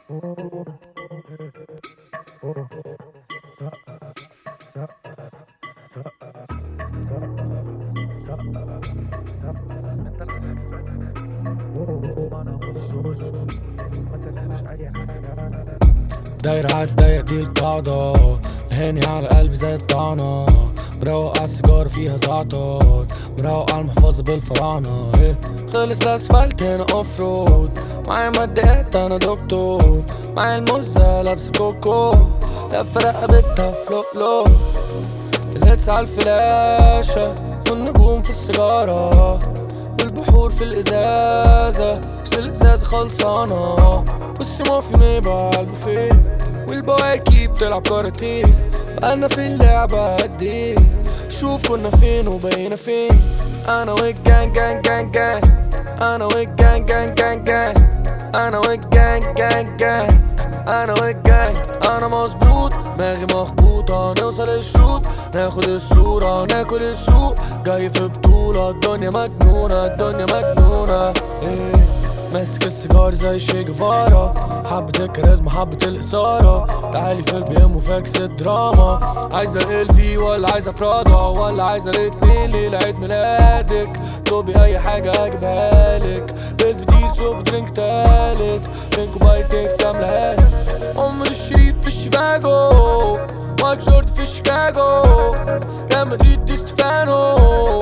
داير عالضيق دي القاعدة الهاني على قلبي زي الطعنة مروق على السيجار فيها زعتر مروق على المحفظة بالفراعنة إيه. خلص الاسفلت هنا اوف رود معايا ماديات انا دكتور معايا المزة لابسة كوكو لفة رقبتها فلوق لو الهيتس على الفلاشة والنجوم في السيجارة والبحور في الازازة بس الازازة خلصانة والسما في ميبة على البوفيه والبواكي بتلعب كاراتيه بقالنا في اللعبة قد ايه شوف كنا فين وبقينا فين انا والجان جان جان جان انا والجان جان جان جان انا والجان جان جان انا والجان انا مظبوط دماغي مخبوطة نوصل الشوط ناخد الصورة ناكل السوق جاي في بطولة الدنيا مجنونة الدنيا مجنونة إيه ماسك السيجار زي شي جيفارا حبة الكاريزما حبة الإثارة تعالي في البي ام وفاكس الدراما عايزة الفي ولا عايزة برادا ولا عايزة الاتنين ليلة عيد ميلادك طلبي أي حاجة أجيبها لك بالفطير سوب درينك تالت فين كوبايتك كاملة عمر الشريف في شيكاغو مايك جورد في شيكاغو ريال مدريد دي ستيفانو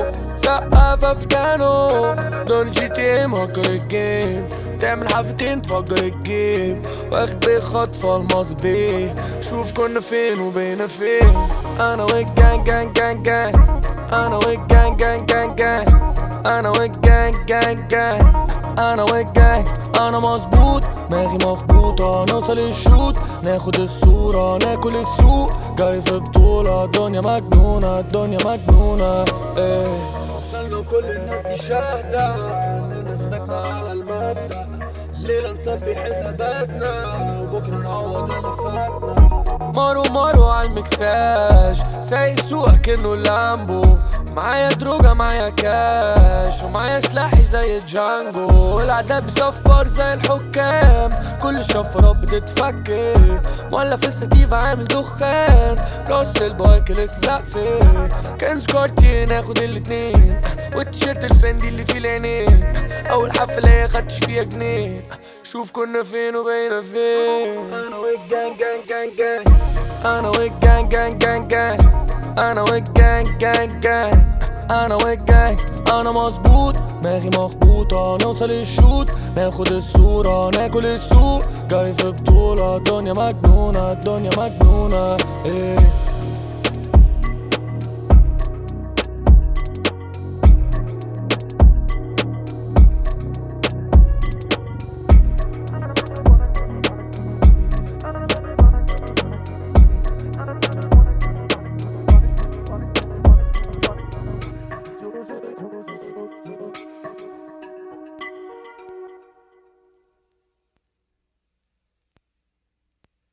سقف في كانو دون جي تي مهكر الجيم تعمل حفتين تفجر الجيم واخد خطفة الماظ بيه شوف كنا فين وبقينا فين انا والجان جان جان جان انا والجان جان جان جان انا والجان جان جان انا والجان انا مظبوط دماغي مخبوطة نوصل الشوط ناخد الصورة ناكل السوق جاي في بطولة الدنيا مجنونة الدنيا مجنونة ايه وصلنا وكل الناس دي شاهدة الناس سمعتنا على المبدأ الليلة نصفي حساباتنا وبكرة نعوض اللي فاتنا مارو مارو على المكساج سايق سوق كأنه لامبو معايا دروجة معايا كاش ومعايا سلاحي زي الجانجو العداد بيصفر زي الحكام كل الشفرات بتتفكي ولا في الستيفة عامل دخان راس البايكل السقفي كان سكارتي ناخد الاتنين والتيشيرت الفندي اللي فيه العينين اول حفلة خدتش فيها جنيه شوف كنا فين وبقينا فين أنا والجان جان جان جان انا والجان جان جان جان انا والجان جان جان انا والجان انا مظبوط دماغي مخبوطة نوصل الشوط ناخد الصورة ناكل السوق جاي في بطولة الدنيا مجنونة الدنيا مجنونة ايه